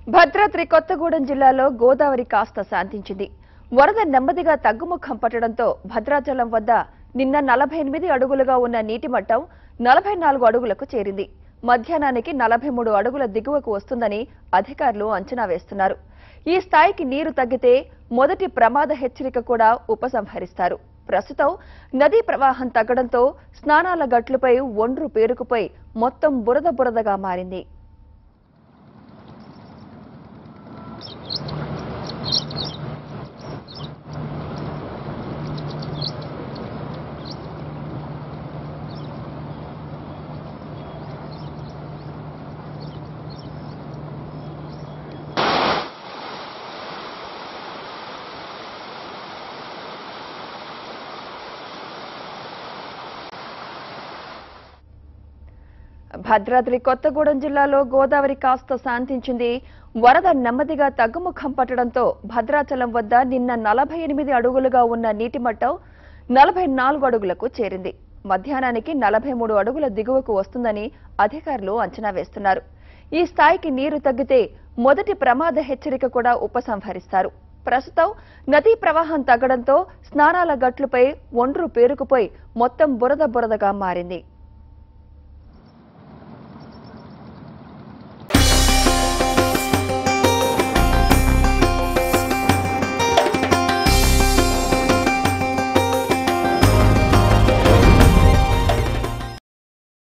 భద్రాద్రి కొత్తగూడెం జిల్లాలో గోదావరి కాస్త శాంతించింది వరద నెమ్మదిగా తగ్గుముఖం పట్టడంతో భద్రాచలం వద్ద నిన్న నలభై ఎనిమిది అడుగులుగా ఉన్న నీటి మట్టం నలభై నాలుగు అడుగులకు చేరింది మధ్యాహ్నానికి నలభై మూడు అడుగుల దిగువకు వస్తుందని అధికారులు అంచనా వేస్తున్నారు ఈ స్థాయికి నీరు తగ్గితే మొదటి ప్రమాద హెచ్చరిక కూడా ఉపసంహరిస్తారు ప్రస్తుతం నదీ ప్రవాహం తగ్గడంతో స్నానాల గట్లపై ఒండ్రు పేరుకుపోయి మొత్తం బురద బురదగా మారింది భద్రాద్రి కొత్తగూడెం జిల్లాలో గోదావరి కాస్త శాంతించింది వరద నెమ్మదిగా తగ్గుముఖం పట్టడంతో భద్రాచలం వద్ద నిన్న నలభై ఎనిమిది అడుగులుగా ఉన్న నీటి మట్టం నలభై నాలుగు అడుగులకు చేరింది మధ్యాహ్నానికి నలభై మూడు అడుగుల దిగువకు వస్తుందని అధికారులు అంచనా వేస్తున్నారు ఈ స్థాయికి నీరు తగ్గితే మొదటి ప్రమాద హెచ్చరిక కూడా ఉపసంహరిస్తారు ప్రస్తుతం నదీ ప్రవాహం తగ్గడంతో స్నానాల గట్లపై ఒండ్రు పేరుకుపోయి మొత్తం బురద బురదగా మారింది